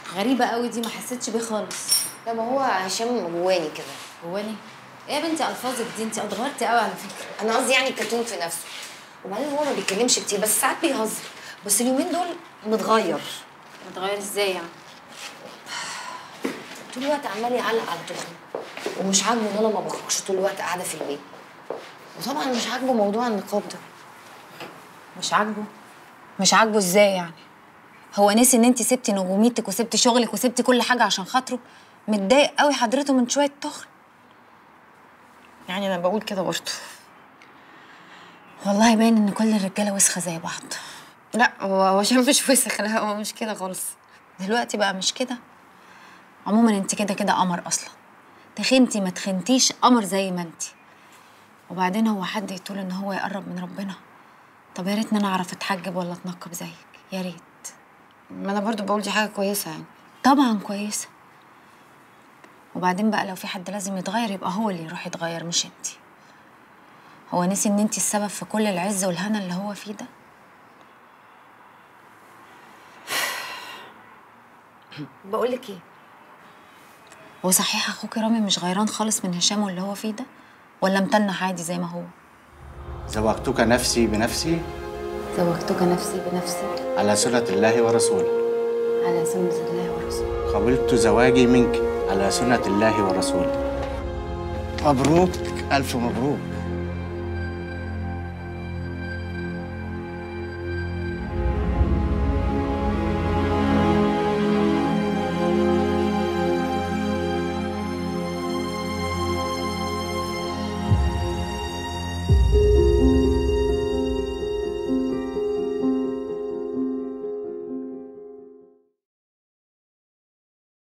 غريبه قوي دي ما حسيتش بيه خالص لا ما هو هشام جواني كده جواني ايه يا بنتي الفاظك دي انت اتغيرتي قوي على فكره انا قصدي يعني الكرتون في نفسه وبعدين هو ما بيتكلمش كتير بس ساعات بيهزر بس اليومين دول متغير متغير ازاي يعني طول الوقت عمال يعلق على تخني ومش عاجبه ان انا ما بخرجش طول الوقت قاعده في البيت وطبعا مش عاجبه موضوع النقاب ده مش عاجبه مش عاجبه ازاي يعني هو نسي ان انت سبتي نجوميتك وسبتي شغلك وسبتي كل حاجه عشان خاطره متضايق قوي حضرته من شويه تخن يعني انا بقول كده برضه والله باين ان كل الرجاله وسخه زي بعض لا هو هو عشان مش وسخ لا هو مش كده خالص دلوقتي بقى مش كده عموما انت كده كده قمر اصلا تخنتي ما تخنتيش قمر زي ما انت وبعدين هو حد يطول ان هو يقرب من ربنا طب يا ريتني انا اعرف اتحجب ولا اتنقب زيك يا ريت ما انا برضه بقول دي حاجه كويسه يعني طبعا كويسه وبعدين بقى لو في حد لازم يتغير يبقى هو اللي يروح يتغير مش انت هو نسي ان انت السبب في كل العز والهنا اللي هو فيه ده بقول لك ايه هو صحيح اخوك رامي مش غيران خالص من هشام واللي هو فيه ده ولا متنح عادي زي ما هو زوجتك نفسي بنفسي زوجتك نفسي بنفسي على سنة الله ورسوله على سنة الله ورسوله قبلت زواجي منك على سنة الله ورسوله مبروك ألف مبروك